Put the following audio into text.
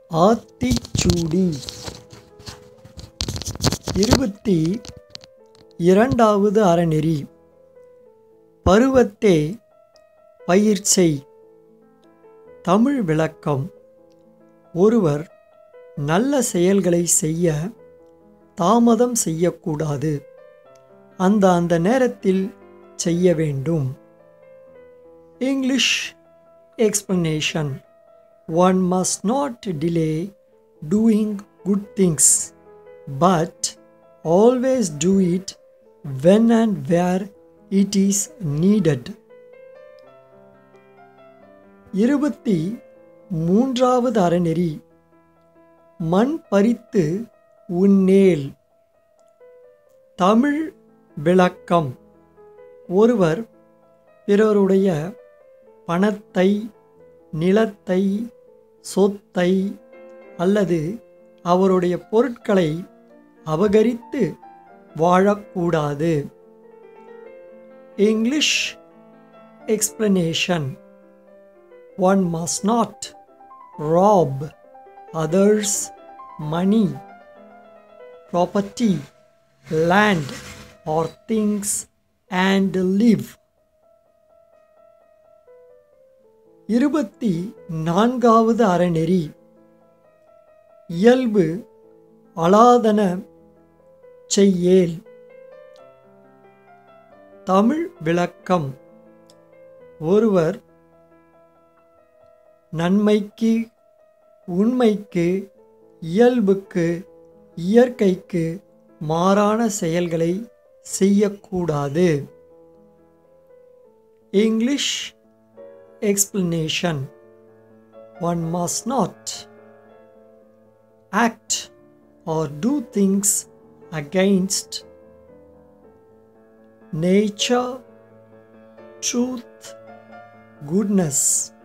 ஆத்திச்சூடி இருபத்தி இரண்டாவது அறநெறி பருவத்தே பயிர் செய் தமிழ் விளக்கம் ஒருவர் நல்ல செயல்களை செய்ய தாமதம் செய்யக்கூடாது அந்த அந்த நேரத்தில் செய்ய வேண்டும் English explanation one must not delay doing good things but always do it when and where it is needed இருபத்தி மூன்றாவது அறநெறி மண் பறித்து உன்னேல் தமிழ் விளக்கம் ஒருவர் பிறருடைய பணத்தை நிலத்தை சொத்தை அல்லது அவருடைய பொருட்களை அபகரித்து வாழக்கூடாது English explanation one must not rob others money property land or things and live இருபத்தி நான்காவது அறநெறி இயல்பு அலாதன செய்யேல் தமிழ் விளக்கம் ஒருவர் நன்மைக்கு உண்மைக்கு இயல்புக்கு இயற்கைக்கு மாறான செயல்களை செய்யக்கூடாது English explanation one must not act or do things against nature, truth, goodness,